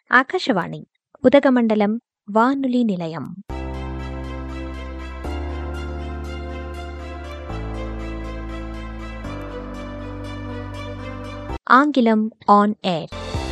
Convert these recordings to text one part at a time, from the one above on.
ஆகாஷவாணி உதகமண்டலம் வானொலி நிலையம் ஆங்கிலம் ஆன் ஏர்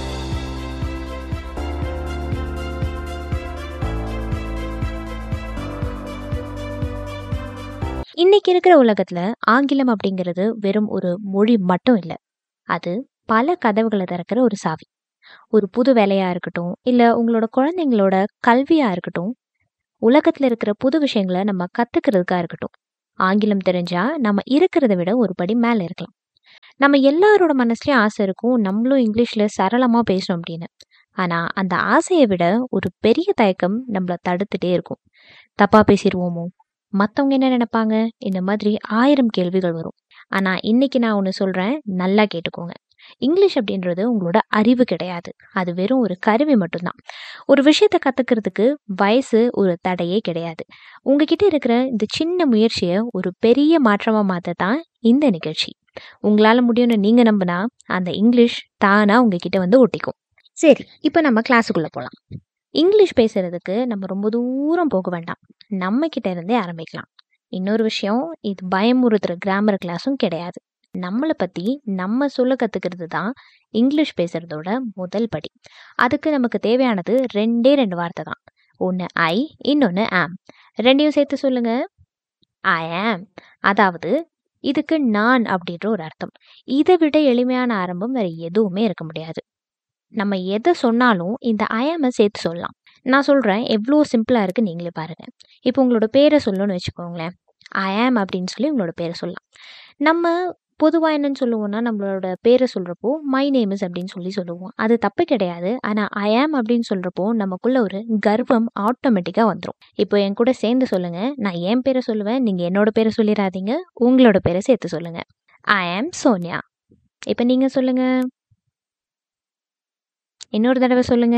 இன்னைக்கு இருக்கிற உலகத்துல ஆங்கிலம் அப்படிங்கிறது வெறும் ஒரு மொழி மட்டும் இல்லை அது பல கதவுகளை திறக்கிற ஒரு சாவி ஒரு புது வேலையா இருக்கட்டும் இல்ல உங்களோட குழந்தைங்களோட கல்வியா இருக்கட்டும் உலகத்துல இருக்கிற புது விஷயங்களை நம்ம கத்துக்கிறதுக்கா இருக்கட்டும் ஆங்கிலம் தெரிஞ்சா நம்ம இருக்கிறத விட ஒரு படி மேல இருக்கலாம் நம்ம எல்லாரோட மனசுலயும் ஆசை இருக்கும் நம்மளும் இங்கிலீஷ்ல சரளமா பேசணும் அப்படின்னு ஆனா அந்த ஆசையை விட ஒரு பெரிய தயக்கம் நம்மள தடுத்துட்டே இருக்கும் தப்பா பேசிடுவோமோ மத்தவங்க என்ன நினைப்பாங்க இந்த மாதிரி ஆயிரம் கேள்விகள் வரும் ஆனா இன்னைக்கு நான் ஒன்று சொல்றேன் நல்லா கேட்டுக்கோங்க இங்கிலீஷ் அப்படின்றது உங்களோட அறிவு கிடையாது அது வெறும் ஒரு கருவி மட்டும்தான் ஒரு விஷயத்த கத்துக்கிறதுக்கு வயசு ஒரு தடையே கிடையாது உங்ககிட்ட இருக்கிற இந்த சின்ன முயற்சியை ஒரு பெரிய மாற்றமா மாத்த தான் இந்த நிகழ்ச்சி உங்களால முடியும்னு நீங்க நம்பினா அந்த இங்கிலீஷ் தானா உங்ககிட்ட வந்து ஒட்டிக்கும் சரி இப்போ நம்ம கிளாஸுக்குள்ள போகலாம் இங்கிலீஷ் பேசுறதுக்கு நம்ம ரொம்ப தூரம் போக வேண்டாம் நம்ம கிட்ட இருந்தே ஆரம்பிக்கலாம் இன்னொரு விஷயம் இது பயமுறுத்துற கிராமர் கிளாஸும் கிடையாது நம்மளை பத்தி நம்ம சொல்ல கத்துக்கிறது தான் இங்கிலீஷ் பேசுறதோட முதல் படி அதுக்கு நமக்கு தேவையானது ரெண்டே ரெண்டு வார்த்தை தான் ஒன்று ஐ இன்னொன்று ஆம் ரெண்டையும் சேர்த்து சொல்லுங்க ஐ ஆம் அதாவது இதுக்கு நான் அப்படின்ற ஒரு அர்த்தம் இதை விட எளிமையான ஆரம்பம் வேற எதுவுமே இருக்க முடியாது நம்ம எதை சொன்னாலும் இந்த ஐஎம்ஐ சேர்த்து சொல்லலாம் நான் சொல்கிறேன் எவ்வளோ சிம்பிளாக இருக்குது நீங்களே பாருங்கள் இப்போ உங்களோட பேரை சொல்லணும்னு வச்சுக்கோங்களேன் ஐ ஆம் அப்படின்னு சொல்லி உங்களோட பேரை சொல்லலாம் நம்ம பொதுவாக என்னன்னு சொல்லுவோம்னா நம்மளோட பேரை சொல்கிறப்போ மை நேம் இஸ் அப்படின்னு சொல்லி சொல்லுவோம் அது தப்பு கிடையாது ஆனால் ஐ ஆம் அப்படின்னு சொல்கிறப்போ நமக்குள்ள ஒரு கர்வம் ஆட்டோமேட்டிக்காக வந்துடும் இப்போ என் கூட சேர்ந்து சொல்லுங்கள் நான் என் பேரை சொல்லுவேன் நீங்கள் என்னோட பேரை சொல்லிடாதீங்க உங்களோட பேரை சேர்த்து சொல்லுங்கள் ஐ ஆம் சோனியா இப்போ நீங்கள் சொல்லுங்கள் இன்னொரு தடவை சொல்லுங்க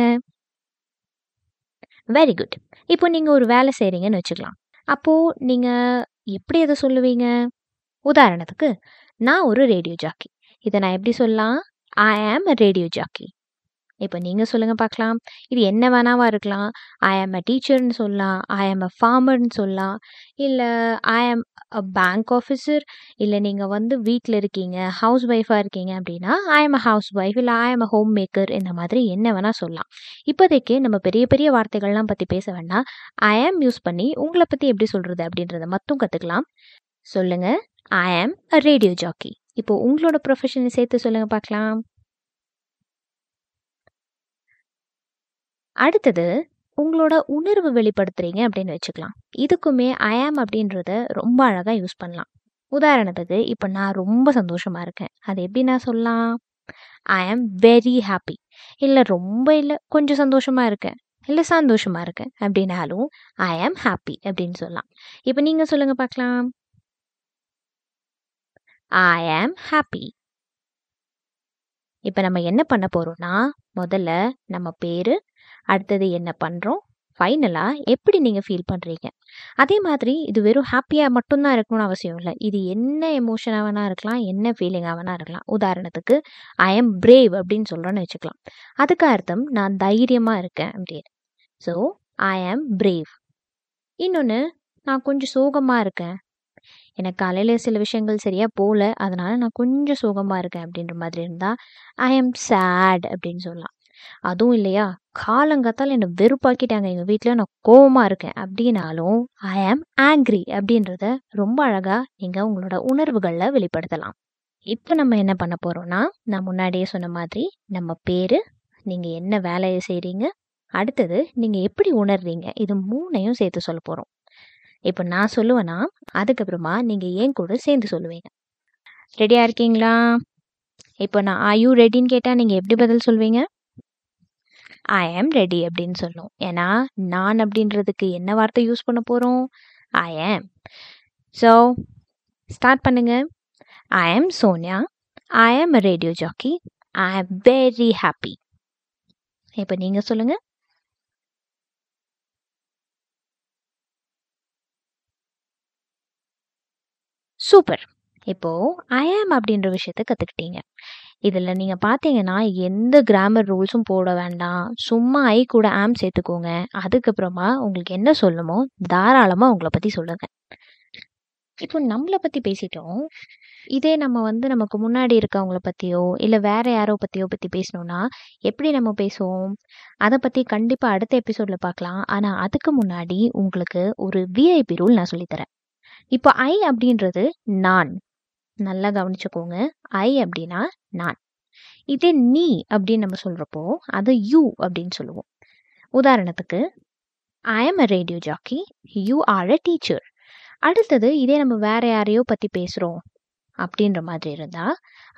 வெரி குட் இப்போ நீங்கள் ஒரு வேலை செய்கிறீங்கன்னு வச்சுக்கலாம் அப்போது நீங்கள் எப்படி அதை சொல்லுவீங்க உதாரணத்துக்கு நான் ஒரு ரேடியோ ஜாக்கி இதை நான் எப்படி சொல்லலாம் ஐ ஆம் அ ரேடியோ ஜாக்கி இப்போ நீங்கள் சொல்லுங்கள் பார்க்கலாம் இது என்ன வேணாவா இருக்கலாம் ஐ ஆம் அ டீச்சர்னு சொல்லலாம் ஐ ஆம் அ ஃபார்மர்னு சொல்லலாம் இல்லை ஐ ஆம் அ பேங்க் ஆஃபீஸர் இல்லை நீங்கள் வந்து வீட்டில் இருக்கீங்க ஹவுஸ் ஒய்ஃபாக இருக்கீங்க அப்படின்னா ஐ ஆம் அ ஹவுஸ் ஒய்ஃப் இல்லை ஐ ஆம் அ ஹோம் மேக்கர் இந்த மாதிரி என்ன வேணால் சொல்லலாம் இப்போதைக்கு நம்ம பெரிய பெரிய வார்த்தைகள்லாம் பற்றி பேச வேண்டாம் ஐ ஆம் யூஸ் பண்ணி உங்களை பற்றி எப்படி சொல்கிறது அப்படின்றத மட்டும் கற்றுக்கலாம் சொல்லுங்கள் ஐ ஆம் அ ரேடியோ ஜாக்கி இப்போ உங்களோட ப்ரொஃபஷனை சேர்த்து சொல்லுங்கள் பார்க்கலாம் அடுத்தது உங்களோட உணர்வு வெளிப்படுத்துறீங்க அப்படின்னு வச்சுக்கலாம் இதுக்குமே ஐ ஆம் அப்படின்றத ரொம்ப அழகாக யூஸ் பண்ணலாம் உதாரணத்துக்கு இப்போ நான் ரொம்ப சந்தோஷமா இருக்கேன் அது எப்படி நான் சொல்லலாம் ஐ ஆம் வெரி ஹாப்பி இல்லை ரொம்ப இல்லை கொஞ்சம் சந்தோஷமா இருக்கேன் இல்லை சந்தோஷமா இருக்கேன் அப்படின்னாலும் ஐ ஆம் ஹாப்பி அப்படின்னு சொல்லலாம் இப்போ நீங்கள் சொல்லுங்க பார்க்கலாம் ஐ ஆம் ஹாப்பி இப்போ நம்ம என்ன பண்ண போறோம்னா முதல்ல நம்ம பேரு அடுத்தது என்ன பண்ணுறோம் ஃபைனலாக எப்படி நீங்கள் ஃபீல் பண்ணுறீங்க அதே மாதிரி இது வெறும் ஹாப்பியாக மட்டும்தான் இருக்கணும்னு அவசியம் இல்லை இது என்ன எமோஷனாக வேணா இருக்கலாம் என்ன ஃபீலிங்காக வேணா இருக்கலாம் உதாரணத்துக்கு ஐ எம் பிரேவ் அப்படின்னு சொல்கிறோன்னு வச்சுக்கலாம் அதுக்கு அர்த்தம் நான் தைரியமாக இருக்கேன் அப்படின்னு ஸோ ஐ ஆம் பிரேவ் இன்னொன்று நான் கொஞ்சம் சோகமாக இருக்கேன் எனக்கு காலையில் சில விஷயங்கள் சரியாக போகல அதனால நான் கொஞ்சம் சோகமாக இருக்கேன் அப்படின்ற மாதிரி இருந்தால் ஐ ஆம் சேட் அப்படின்னு சொல்லலாம் அதுவும் இல்லையா காலங்காத்தால் என்னை வெறுப்பாக்கிட்டாங்க எங்கள் வீட்டில் நான் கோவமாக இருக்கேன் அப்படின்னாலும் ஐ ஆம் ஆங்க்ரி அப்படின்றத ரொம்ப அழகாக நீங்கள் உங்களோட உணர்வுகளில் வெளிப்படுத்தலாம் இப்போ நம்ம என்ன பண்ண போகிறோம்னா நான் முன்னாடியே சொன்ன மாதிரி நம்ம பேர் நீங்கள் என்ன வேலையை செய்கிறீங்க அடுத்தது நீங்கள் எப்படி உணர்றீங்க இது மூணையும் சேர்த்து சொல்ல போகிறோம் இப்போ நான் சொல்லுவேன்னா அதுக்கப்புறமா நீங்கள் ஏன் கூட சேர்ந்து சொல்லுவீங்க ரெடியாக இருக்கீங்களா இப்போ நான் ஆர் யூ ரெடின்னு கேட்டால் நீங்கள் எப்படி பதில் சொல்வீங்க ஐ ஆம் ரெடி அப்படின்னு சொல்லும் ஏன்னா நான் அப்படின்றதுக்கு என்ன வார்த்தை யூஸ் பண்ண போகிறோம் ஐ ஆம் ஸோ ஸ்டார்ட் பண்ணுங்க ஐ ஆம் சோனியா ஐ ஆம் அ radio Jackie I am very happy இப்போ நீங்கள் சொல்லுங்க சூப்பர் இப்போ ஐ ஆம் அப்படின்ற விஷயத்த கற்றுக்கிட்டீங்க இதில் நீங்கள் பார்த்தீங்கன்னா எந்த கிராமர் ரூல்ஸும் போட வேண்டாம் சும்மா ஐ கூட ஆம் சேர்த்துக்கோங்க அதுக்கப்புறமா உங்களுக்கு என்ன சொல்லணுமோ தாராளமாக உங்களை பற்றி சொல்லுங்கள் இப்போ நம்மளை பற்றி பேசிட்டோம் இதே நம்ம வந்து நமக்கு முன்னாடி இருக்கவங்கள பற்றியோ இல்லை வேற யாரோ பற்றியோ பற்றி பேசணும்னா எப்படி நம்ம பேசுவோம் அதை பற்றி கண்டிப்பாக அடுத்த எபிசோடில் பார்க்கலாம் ஆனால் அதுக்கு முன்னாடி உங்களுக்கு ஒரு விஐபி ரூல் நான் சொல்லித்தரேன் இப்போ ஐ அப்படின்றது நான் நல்லா கவனிச்சுக்கோங்க ஐ அப்படின்னா நான் இதே நீ அப்படின்னு நம்ம சொல்கிறப்போ அது யூ அப்படின்னு சொல்லுவோம் உதாரணத்துக்கு I am a radio jockey you are a teacher அடுத்தது இதே நம்ம வேற யாரையோ பற்றி பேசுகிறோம் அப்படின்ற மாதிரி இருந்தால்